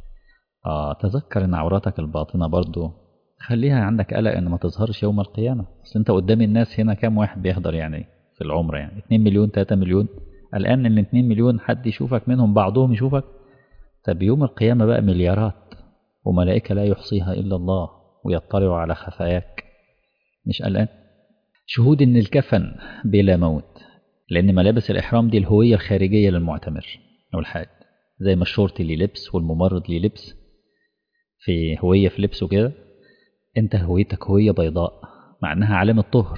اه تذكر ان عوراتك الباطنه برضو خليها عندك قلق ان ما تظهرش يوم القيامه اصل انت قدام الناس هنا كام واحد بيحضر يعني في العمره يعني 2 مليون 3 مليون الان ان 2 مليون حد يشوفك منهم بعضهم يشوفك طب يوم القيامه بقى مليارات وملائكه لا يحصيها الا الله ويطلع على خفاياك مش قلقان شهود ان الكفن بلا موت لان ملابس الاحرام دي الهويه الخارجيه للمعتمر او الحاج زي ما الشرطي ليه لبس والممرض ليه لبس في هويه في لبسه كده انت هويتك هويه بيضاء مع انها علامه طهر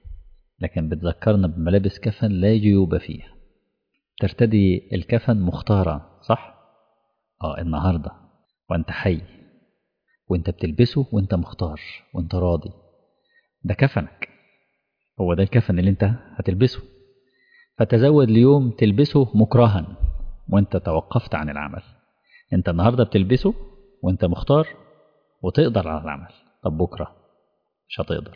لكن بتذكرنا بملابس كفن لا جيوب فيها ترتدي الكفن مختارة صح؟ اه النهاردة وانت حي وانت بتلبسه وانت مختار وانت راضي ده كفنك هو ده الكفن اللي انت هتلبسه فتزود ليوم تلبسه مكرها وانت توقفت عن العمل انت النهاردة بتلبسه وانت مختار وتقدر على العمل طب بكرة مش هتقدر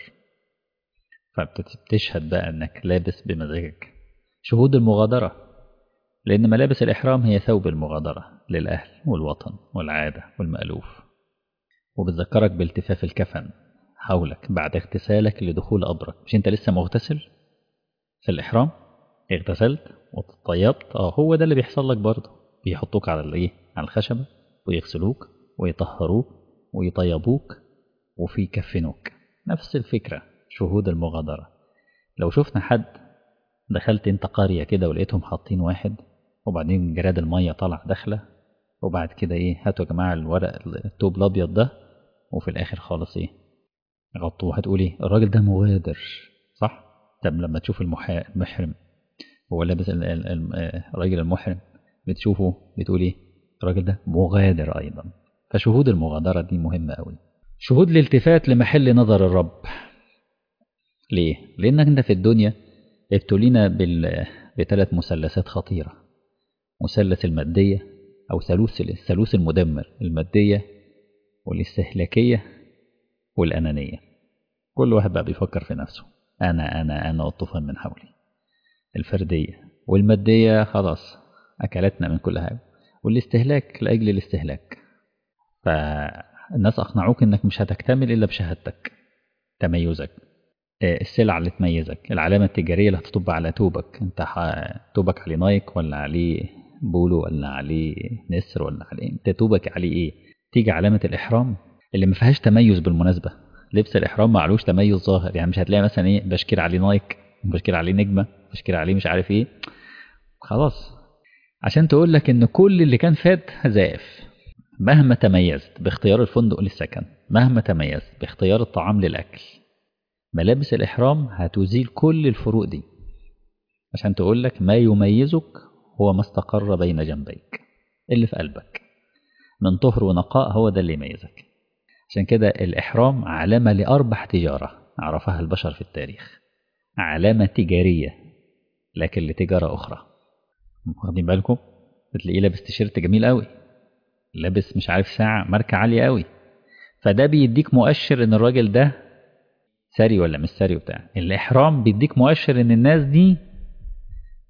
فبتشهد بقى انك لابس بمزاجك شهود المغادرة لأن ملابس الإحرام هي ثوب المغادرة للأهل والوطن والعادة والمألوف وبتذكرك بالتفاف الكفن حولك بعد اغتسالك لدخول قبرك مش انت لسه مغتسل في الإحرام اغتسلت وتطيبت اه هو ده اللي بيحصل لك برضه بيحطوك على الايه على الخشبة ويغسلوك ويطهروك ويطيبوك وفي يكفنوك نفس الفكرة شهود المغادرة لو شفنا حد دخلت انت قرية كده ولقيتهم حاطين واحد وبعدين جراد المية طلع داخلة وبعد كده ايه هاتوا يا جماعة الورق التوب الابيض ده وفي الاخر خالص ايه غطوه هتقول ايه الراجل ده مغادر صح طب لما تشوف المحرم هو لابس الراجل المحرم بتشوفه بتقول ايه الراجل ده مغادر ايضا فشهود المغادرة دي مهمة قوي شهود الالتفات لمحل نظر الرب ليه؟ لأنك أنت في الدنيا ابتلينا بال... بثلاث مثلثات خطيرة مثلث المادية أو ثالوث الثالوث المدمر المادية والاستهلاكية والأنانية كل واحد بقى بيفكر في نفسه أنا أنا أنا والطوفان من حولي الفردية والمادية خلاص أكلتنا من كل حاجة والاستهلاك لأجل الاستهلاك فالناس أقنعوك إنك مش هتكتمل إلا بشهادتك تميزك السلعة اللي تميزك العلامة التجارية اللي هتطب على توبك انت توبك عليه نايك ولا عليه بولو ولا عليه نسر ولا عليه انت توبك عليه ايه تيجي علامة الإحرام اللي ما فيهاش تميز بالمناسبة لبس الإحرام ما علوش تميز ظاهر يعني مش هتلاقي مثلا ايه بشكير عليه نايك بشكير عليه نجمة بشكير عليه مش عارف ايه خلاص عشان تقول لك ان كل اللي كان فات زائف مهما تميزت باختيار الفندق للسكن مهما تميزت باختيار الطعام للأكل ملابس الإحرام هتزيل كل الفروق دي عشان تقول لك ما يميزك هو ما استقر بين جنبيك اللي في قلبك من طهر ونقاء هو ده اللي يميزك عشان كده الإحرام علامة لأربح تجارة عرفها البشر في التاريخ علامة تجارية لكن لتجارة أخرى واخدين بالكم بتلاقيه لابس تيشيرت جميل قوي لابس مش عارف ساعة ماركة عالية قوي فده بيديك مؤشر ان الراجل ده ثري ولا مش ثري وبتاع الإحرام بيديك مؤشر ان الناس دي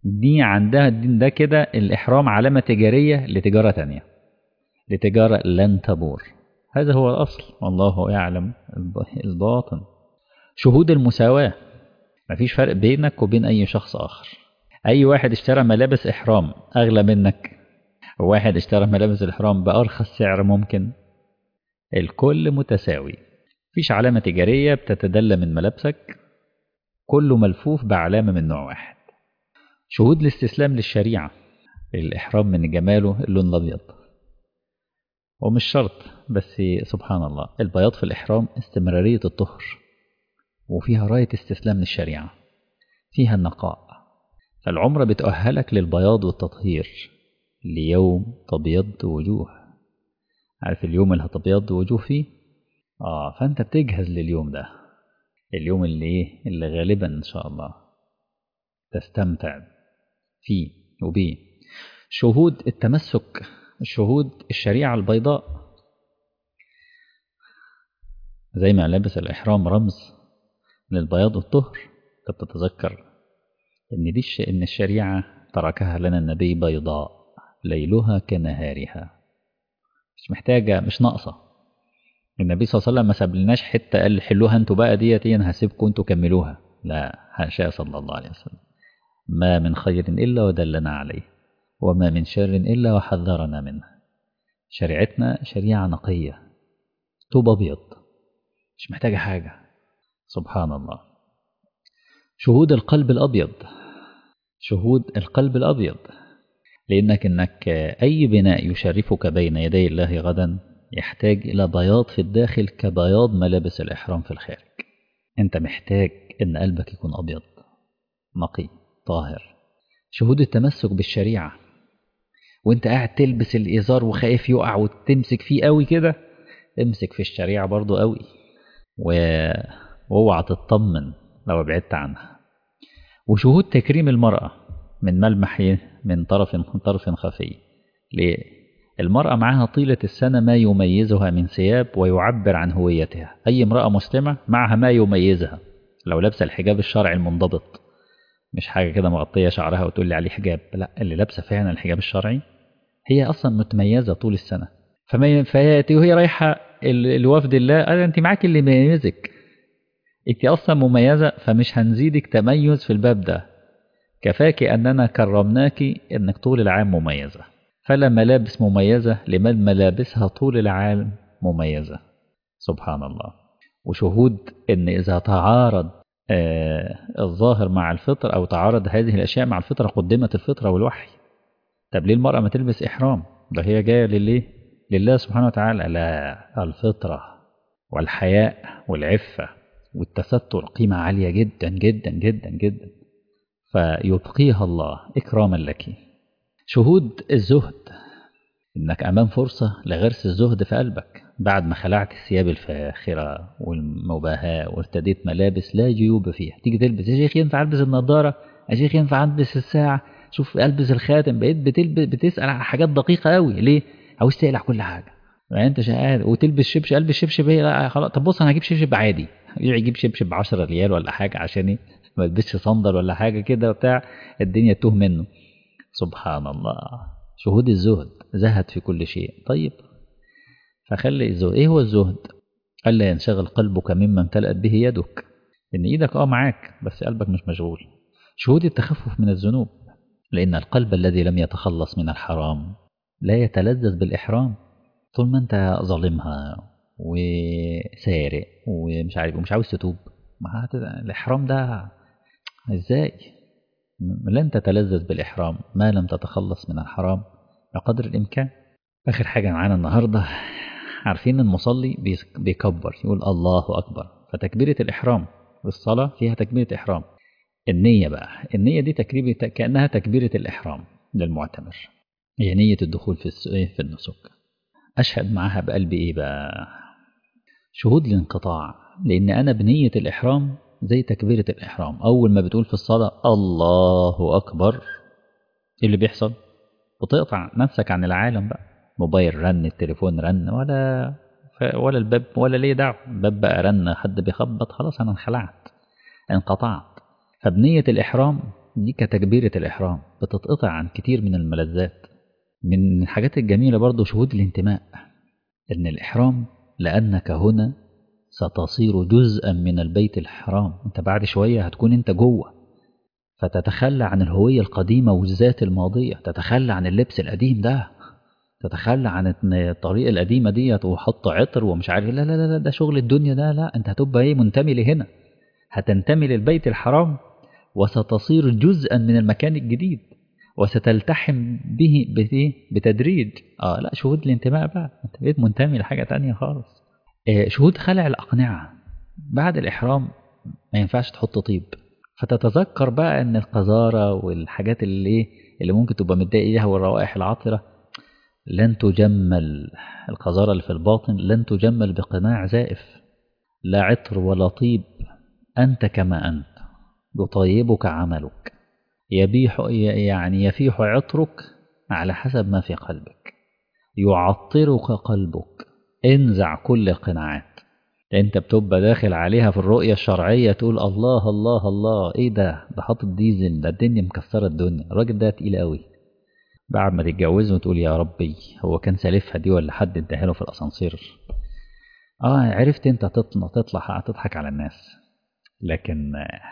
دي عندها الدين ده كده الإحرام علامة تجارية لتجارة تانية لتجارة لن تبور هذا هو الأصل والله يعلم الباطن شهود المساواة مفيش فرق بينك وبين أي شخص آخر أي واحد اشترى ملابس إحرام أغلى منك وواحد اشترى ملابس الإحرام بأرخص سعر ممكن الكل متساوي مفيش علامة تجارية بتتدلى من ملابسك كله ملفوف بعلامة من نوع واحد شهود الاستسلام للشريعة الإحرام من جماله اللون الأبيض ومش شرط بس سبحان الله البياض في الإحرام استمرارية الطهر وفيها راية استسلام للشريعة فيها النقاء فالعمرة بتؤهلك للبياض والتطهير ليوم تبيض وجوه عارف اليوم اللي هتبيض وجوه فيه اه فانت بتجهز لليوم ده اليوم اللي ايه اللي غالبا ان شاء الله تستمتع فيه وبيه شهود التمسك شهود الشريعة البيضاء زي ما لابس الإحرام رمز للبياض والطهر انت بتتذكر ان دي الش... ان الشريعة تركها لنا النبي بيضاء ليلها كنهارها مش محتاجة مش ناقصة النبي صلى الله عليه وسلم ما سابلناش حتة قال حلوها انتوا بقى ديت انا هسيبكم انتوا كملوها لا حاشا صلى الله عليه وسلم ما من خير إلا ودلنا عليه وما من شر إلا وحذرنا منه شريعتنا شريعة نقية طوب أبيض مش محتاجة حاجة سبحان الله شهود القلب الأبيض شهود القلب الأبيض لأنك إنك أي بناء يشرفك بين يدي الله غدا يحتاج إلى بياض في الداخل كبياض ملابس الإحرام في الخارج أنت محتاج إن قلبك يكون أبيض نقي طاهر شهود التمسك بالشريعة وانت قاعد تلبس الإزار وخايف يقع وتمسك فيه قوي كده امسك في الشريعة برضو قوي واوعى تطمن لو بعدت عنها وشهود تكريم المرأة من ملمح من طرف من طرف خفي ليه؟ المرأة معها طيلة السنة ما يميزها من ثياب ويعبر عن هويتها أي امرأة مسلمة معها ما يميزها لو لابسة الحجاب الشرعي المنضبط مش حاجة كده مغطية شعرها وتقول لي عليه حجاب لا اللي لابسة فعلا الحجاب الشرعي هي أصلا متميزة طول السنة فما فياتي وهي رايحة الوفد الله قال أنت معاك اللي يميزك أنت أصلا مميزة فمش هنزيدك تميز في الباب ده كفاك أننا كرمناك أنك طول العام مميزة فلا ملابس مميزة لمن ملابسها طول العام مميزة سبحان الله وشهود أن إذا تعارض آه الظاهر مع الفطر أو تعارض هذه الأشياء مع الفطرة قدمت الفطرة والوحي طب ليه المرأة ما تلبس إحرام ده هي جاية لله لله سبحانه وتعالى لا الفطرة والحياء والعفة والتستر قيمة عالية جدا جدا جدا جدا فيبقيها الله إكراما لك شهود الزهد إنك أمام فرصة لغرس الزهد في قلبك بعد ما خلعت الثياب الفاخرة والمباهاة وارتديت ملابس لا جيوب فيها تيجي تلبس يا شيخ ينفع ألبس النضارة يا شيخ ينفع ألبس الساعة شوف ألبس الخاتم بقيت بتلبس بتسأل على حاجات دقيقة قوي ليه عاوز تقلع كل حاجة يعني أنت شقاد وتلبس شبشب ألبس شبشب إيه لا خلاص طب بص أنا هجيب شبشب عادي يجيب شبشب ب 10 ريال ولا حاجة عشان إيه ما يلبسش صندل ولا حاجة كده وبتاع الدنيا تتوه منه سبحان الله شهود الزهد زهد في كل شيء طيب فخلي الزهد ايه هو الزهد قال لا ينشغل قلبك مما امتلأت به يدك ان ايدك اه معاك بس قلبك مش مشغول شهود التخفف من الذنوب لان القلب الذي لم يتخلص من الحرام لا يتلذذ بالاحرام طول ما انت ظالمها وسارق ومش عارف ومش عاوز تتوب ما هت... الاحرام ده ازاي لن تتلذذ بالإحرام ما لم تتخلص من الحرام بقدر الإمكان آخر حاجة معانا النهاردة عارفين المصلي بيكبر يقول الله أكبر فتكبيرة الإحرام والصلاة فيها تكبيرة إحرام النية بقى النية دي تكريبة كأنها تكبيرة الإحرام للمعتمر هي نية الدخول في في النسك أشهد معاها بقلبي إيه بقى شهود الانقطاع لأن أنا بنية الإحرام زي تكبيرة الإحرام أول ما بتقول في الصلاة الله أكبر إيه اللي بيحصل بتقطع نفسك عن العالم بقى موبايل رن التليفون رن ولا ولا الباب ولا ليه دعوة الباب بقى رن حد بيخبط خلاص أنا انخلعت انقطعت فبنية الإحرام دي كتكبيرة الإحرام بتتقطع عن كتير من الملذات من الحاجات الجميلة برضو شهود الانتماء إن الإحرام لأنك هنا ستصير جزءا من البيت الحرام أنت بعد شوية هتكون أنت جوه فتتخلى عن الهوية القديمة والذات الماضية تتخلى عن اللبس القديم ده تتخلى عن الطريقة القديمة ديت وحط عطر ومش عارف لا لا لا ده شغل الدنيا ده لا انت هتبقى ايه منتمي لهنا هتنتمي للبيت الحرام وستصير جزءا من المكان الجديد وستلتحم به بتدريج اه لا شهود الانتماء بقى انت بقيت منتمي لحاجة تانية خالص آه شهود خلع الأقنعة بعد الإحرام ما ينفعش تحط طيب فتتذكر بقى ان القذارة والحاجات اللي اللي ممكن تبقى متضايق ليها والروائح العطرة لن تجمل القذارة اللي في الباطن لن تجمل بقناع زائف لا عطر ولا طيب أنت كما أنت يطيبك عملك يبيح يعني يفيح عطرك على حسب ما في قلبك يعطرك قلبك انزع كل القناعات انت بتبقى داخل عليها في الرؤية الشرعية تقول الله الله الله ايه ده ده حاطط ديزل ده الدنيا مكسرة الدنيا الراجل ده تقيل قوي بعد ما تتجوزه وتقول يا ربي هو كان سالفها دي ولا حد اداها له في الاسانسير اه عرفت انت تطلع تطلع تضحك على الناس لكن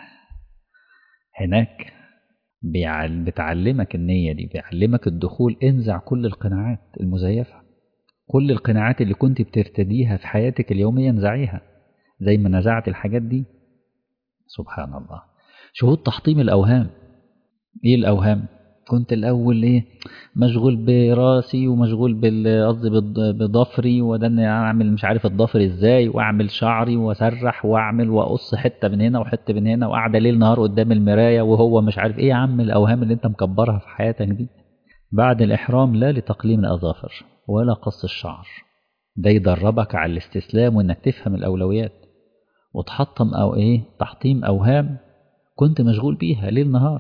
هناك بتعلمك النية دي بيعلمك الدخول انزع كل القناعات المزيفة كل القناعات اللي كنت بترتديها في حياتك اليومية انزعيها زي ما نزعت الحاجات دي سبحان الله شهود تحطيم الأوهام ايه الأوهام كنت الأول إيه مشغول براسي ومشغول قصدي بضفري وده إني أعمل مش عارف الضفر إزاي وأعمل شعري وأسرح وأعمل وأقص حتة من هنا وحتة من هنا وقاعدة ليل نهار قدام المراية وهو مش عارف إيه يا عم الأوهام اللي أنت مكبرها في حياتك دي بعد الإحرام لا لتقليم الأظافر ولا قص الشعر ده يدربك على الاستسلام وإنك تفهم الأولويات وتحطم أو إيه تحطيم أوهام كنت مشغول بيها ليل نهار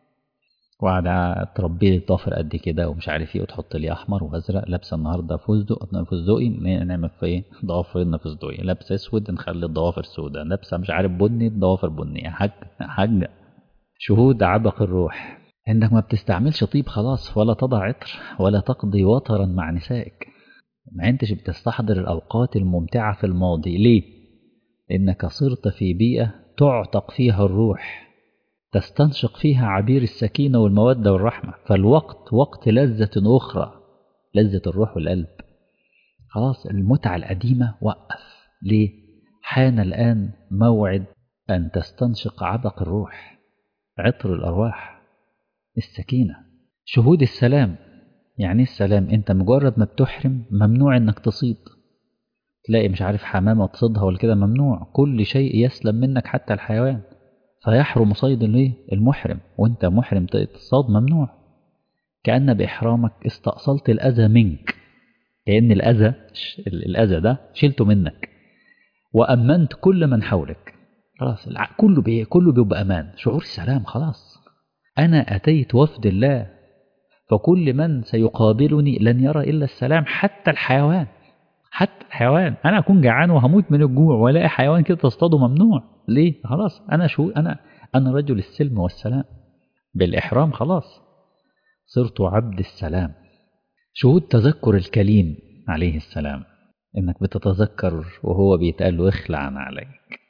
وقاعدة تربي لي الضفر قد كده ومش عارف ايه وتحط لي احمر وازرق لابسه النهارده فستق فستقي نعمل في ايه ضوافرنا فستقي لابسه اسود نخلي الضوافر سوداء لابسه مش عارف بني الضوافر بني حاج حاج شهود عبق الروح انك ما بتستعملش طيب خلاص ولا تضع عطر ولا تقضي وطرا مع نسائك ما انتش بتستحضر الاوقات الممتعه في الماضي ليه لانك صرت في بيئه تعتق فيها الروح تستنشق فيها عبير السكينة والمودة والرحمة فالوقت وقت لذة أخرى لذة الروح والقلب خلاص المتعة القديمة وقف ليه؟ حان الآن موعد أن تستنشق عبق الروح عطر الأرواح السكينة شهود السلام يعني السلام انت مجرد ما بتحرم ممنوع انك تصيد تلاقي مش عارف حمامة تصيدها ولا كده ممنوع كل شيء يسلم منك حتى الحيوان فيحرم صيد الايه المحرم وانت محرم تصاد ممنوع كأن بإحرامك استأصلت الأذى منك كأن الأذى الأذى ده شلته منك وأمنت كل من حولك خلاص كله بي كله بيبقى أمان شعور السلام خلاص أنا أتيت وفد الله فكل من سيقابلني لن يرى إلا السلام حتى الحيوان حتى الحيوان أنا أكون جعان وهموت من الجوع ولاقي حيوان كده تصطاده ممنوع ليه خلاص أنا شو أنا أنا رجل السلم والسلام بالإحرام خلاص صرت عبد السلام شهود تذكر الكليم عليه السلام إنك بتتذكر وهو بيتقال له اخلع عليك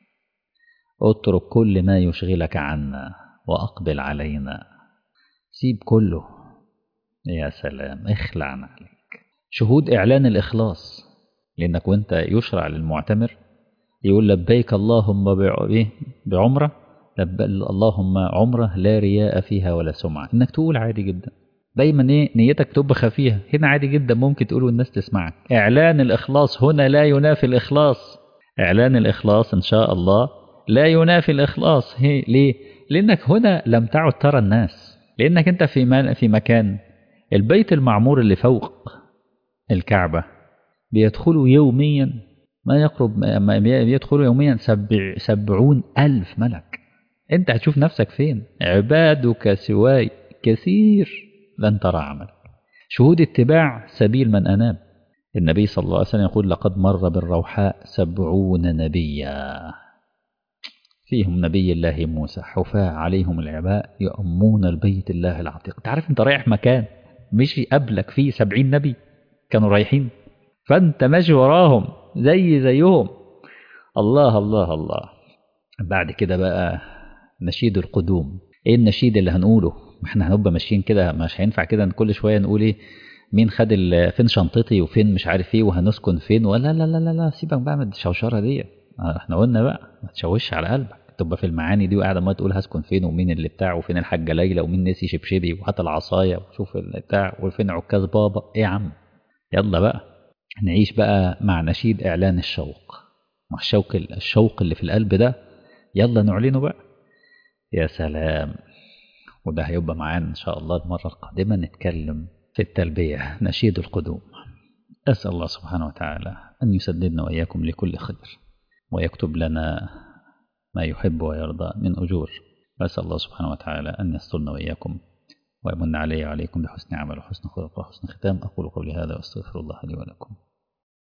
اترك كل ما يشغلك عنا وأقبل علينا سيب كله يا سلام اخلع عليك شهود إعلان الإخلاص لأنك وانت يشرع للمعتمر يقول لبيك اللهم بعمرة لب اللهم عمرة لا رياء فيها ولا سمعة انك تقول عادي جدا دايما ايه نيتك تبقى خفيها هنا عادي جدا ممكن تقول والناس تسمعك اعلان الاخلاص هنا لا ينافي الاخلاص اعلان الاخلاص ان شاء الله لا ينافي الاخلاص هي ليه لانك هنا لم تعد ترى الناس لانك انت في في مكان البيت المعمور اللي فوق الكعبة بيدخلوا يوميا ما يقرب ما بيدخلوا يوميا سبع سبعون ألف ملك أنت هتشوف نفسك فين عبادك سواي كثير لن ترى عمل شهود اتباع سبيل من أناب النبي صلى الله عليه وسلم يقول لقد مر بالروحاء سبعون نبيا فيهم نبي الله موسى حفاة عليهم العباء يؤمون البيت الله العتيق تعرف انت رايح مكان مشي قبلك فيه سبعين نبي كانوا رايحين فانت ماشي وراهم زي زيهم الله الله الله بعد كده بقى نشيد القدوم ايه النشيد اللي هنقوله ما احنا هنبقى ماشيين كده مش هينفع كده كل شويه نقول ايه مين خد فين شنطتي وفين مش عارف ايه وهنسكن فين ولا لا لا لا لا سيبك بقى من الشوشره دي احنا قلنا بقى ما تشوش على قلبك تبقى في المعاني دي وقاعده ما تقول هسكن فين ومين اللي بتاع وفين الحاجه ليلى ومين نسي شبشبي وهات العصايه وشوف بتاع وفين عكاز بابا ايه يا عم يلا بقى نعيش بقى مع نشيد اعلان الشوق مع الشوق الشوق اللي في القلب ده يلا نعلنه بقى يا سلام وده هيبقى معانا ان شاء الله المره القادمه نتكلم في التلبيه نشيد القدوم اسال الله سبحانه وتعالى ان يسددنا واياكم لكل خير ويكتب لنا ما يحب ويرضى من أجور وأسأل الله سبحانه وتعالى أن يسترنا وإياكم ويمن علي وعليكم بحسن عمل وحسن خلق وحسن ختام أقول قولي هذا وأستغفر الله لي ولكم